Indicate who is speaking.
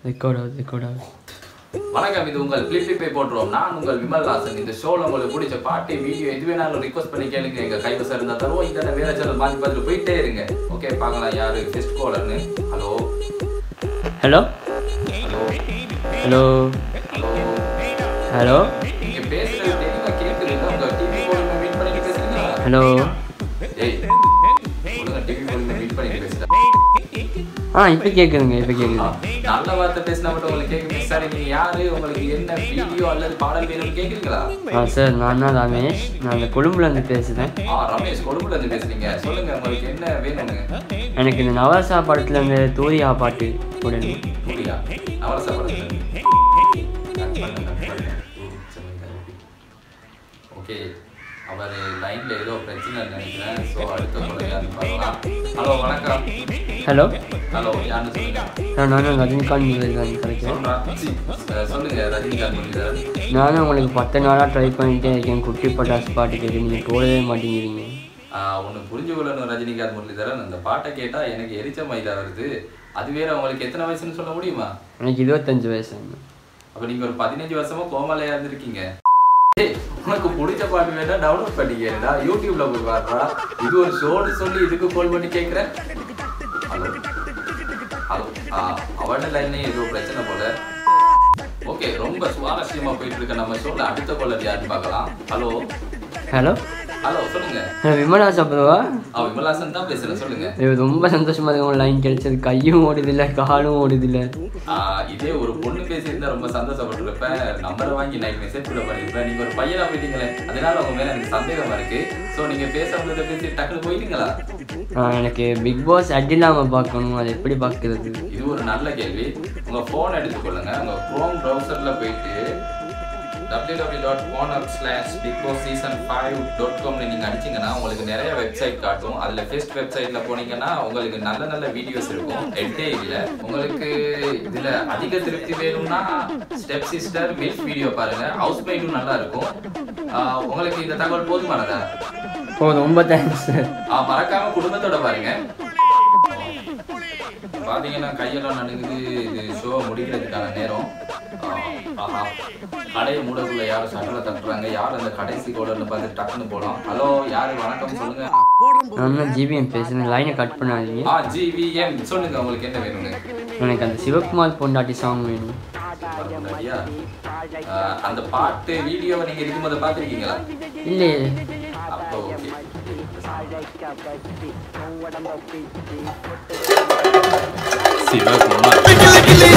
Speaker 1: Record ஆகுது record ஆகுது
Speaker 2: வணக்கம் இது உங்கள் பிளிப்பிப்பை போட்டுருவோம் நான் உங்கள் விமல் தாசன் இந்த ஷோல உங்களுக்கு பிடிச்ச பாட்டு வீடியோ எது வேணாலும் ரிக்வஸ்ட் பண்ணி கேளுங்க எங்க கைவசம் இருந்தா தருவோம் இந்த வேற சேனல் மாத்தி பார்த்துட்டு போயிட்டே இருங்க ஓகே பார்க்கலாம் யாரு ஃபெஸ்ட் காலர்னு hello
Speaker 1: hello
Speaker 2: hello
Speaker 1: hello
Speaker 2: hello
Speaker 1: hello
Speaker 2: நீங்க பேசுறது தெளிவா கேக்குது உங்க டிவி போலிங்க மீட் பண்ணிட்டு பேசுறீங்களா
Speaker 1: ஹலோ
Speaker 2: ஏய் சொல்லுங்க டிவி போலிங்க மீட் பண்ணிட்டு பேசுறா
Speaker 1: ஆ இப்போ கேட்குதுங்க இப்போ கேட்குது
Speaker 2: நல்ல வார்த்தை பேசினா மட்டும் உங்களுக்கு கேட்குது சார் நீங்க யாரு உங்களுக்கு என்ன வீடியோ அல்லது பாடல் வேணும்னு கேக்குறீங்களா
Speaker 1: ஆ சார் நான் தான் ரமேஷ் நான் அந்த கொழும்புலேருந்து பேசுகிறேன்
Speaker 2: ஆ ரமேஷ் கொழும்புல இருந்து பேசுறீங்க சொல்லுங்க உங்களுக்கு என்ன வேணும்னு
Speaker 1: எனக்கு இந்த நவரசா படத்தில் இந்த தூரியா பாட்டு போடணும்
Speaker 2: புரியா அவசரப்படுங்க ஓகே அவர் லைன்ல ஏதோ பிரச்சனை நினைக்கிறேன் ஸோ அடுத்த முறையா பார்க்கலாம் ஹலோ வணக்கம்
Speaker 1: ஹலோ
Speaker 2: ஹலோ யாருன்னு சொல்லுங்க
Speaker 1: நான் நானும் ரஜினிகாந்த் முதல்வன் கிடைக்கிறேன்
Speaker 2: சொல்றா சி, அஹ் சொல்லுங்க ரஜினிகாந்த் முரளிதரன்
Speaker 1: நானும் உங்களுக்கு பத்து நாளாக ட்ரை பண்ணிட்டே இருக்கேன் குட்டி பட்டாசு பாட்டு கேட்டு நீங்கள் போடவே மாட்டேங்கிறீங்க
Speaker 2: ஒன்று புரிஞ்சு கொள்ளணும் ரஜினிகாந்த் முரளிதரன் அந்த பாட்டை கேட்டா எனக்கு எரிச்ச மயிலா வருது அது வேற உங்களுக்கு எத்தனை வயசுன்னு சொல்ல முடியுமா
Speaker 1: எனக்கு இருபத்தஞ்சு வயசு
Speaker 2: அப்ப நீங்க ஒரு பதினஞ்சு வருஷமா கோமாலையா இருந்திருக்கீங்க ஏய், உனக்கு பிடிச்ச பாட்டு வேணா டவுன்லோட் பண்ணிக்கிறா யூடியூப்ல போய் பாருடா இது ஒரு ஷோன்னு சொல்லி இதுக்கு கால் பண்ணி கேட்குறேன் ஹலோ ஹலோ ஆ அவட லைன்லயும் ஏதோ பிரச்சனை போல ஓகே ரொம்ப சுவாரஸ்யமா போயிட்டு இருக்க நம்ம ஷோல அடுத்த காலர் யாருன்னு பார்க்கலாம் ஹலோ
Speaker 1: ஹலோ
Speaker 2: ஹலோ சொல்லுங்க
Speaker 1: விமலா சாப்பிடுவா
Speaker 2: ஆ விமலாசன் தான் பேசுறேன் சொல்லுங்க
Speaker 1: இது ரொம்ப சந்தோஷமா இருக்கு உங்க லைன் கிடைச்சது கையும் ஓடுதில்ல காலும் ஓடுதில்ல
Speaker 2: ஆ, இதே ஒரு பொண்ணு பேசியிருந்தா ரொம்ப சந்தோஷப்பட்டிருப்பேன் நம்பரை வாங்கி நைட் மெசேஜ் கூட பண்ணியிருப்பேன் நீங்க ஒரு பையனா போயிட்டீங்களே அதனால உங்க மேல எனக்கு சந்தேகமா இருக்கு சோ நீங்க பேச வந்ததை பேசி டக்குனு போயிட்டீங்களா
Speaker 1: ஆ, எனக்கு பிக் பாஸ் அட் இல்லாம பார்க்கணும் அது எப்படி பார்க்கறது
Speaker 2: இது ஒரு நல்ல கேள்வி உங்க போன் எடுத்துக்கொள்ளுங்க உங்க குரோம் ப்ரௌசர்ல போயிட்டு www.pornhub slash bigboss season 5 dot காம்ல நீங்க அடிச்சீங்கன்னா உங்களுக்கு நிறைய வெப்சைட் காட்டும் அதுல ஃபர்ஸ்ட் வெப்சைட்ல போனீங்கன்னா உங்களுக்கு நல்ல நல்ல வீடியோஸ் இருக்கும் எட்டே இல்ல உங்களுக்கு இதுல அதிக திருப்தி வேணும்னா ஸ்டெப் சிஸ்டர் மில்க் வீடியோ பாருங்க ஹவுஸ் மைண்டும் நல்லா இருக்கும் ஆஹ் உங்களுக்கு இந்த தகவல் போதுமானதா
Speaker 1: ஓ ரொம்ப தேங்க்ஸ்
Speaker 2: ஆ, மறக்காம குடும்பத்தோட பாருங்க பாத்தீங்கன்னா கையெல்லாம் நடுங்குது இது ஷோ முடிக்கிறதுக்கான நேரம் ஆ, ஆஹா கடையை மூடக்குள்ள யாரும் சட்டலை தட்டுறாங்க யார் அந்த கடைசி கோடர்னு பார்த்து டக்குன்னு போலாம் ஹலோ யாரு வணக்கம் சொல்லுங்க
Speaker 1: நான் தான் ஜிபிஎம் பேசுறேன் லைனை கட் பண்ணாதீங்க
Speaker 2: ஆ ஜிவிஎம் சொல்லுங்க உங்களுக்கு என்ன வேணுங்க
Speaker 1: எனக்கு அந்த சிவகுமார் பொண்டாட்டி சாங் வேணும்
Speaker 2: முன்னாடியா? ஆ, அந்த பாட்டு வீடியோவை நீங்க இருக்கும்போது பார்த்துருக்கீங்களா
Speaker 1: இல்லையே
Speaker 2: அப்போ ஓகே சிவகுமார்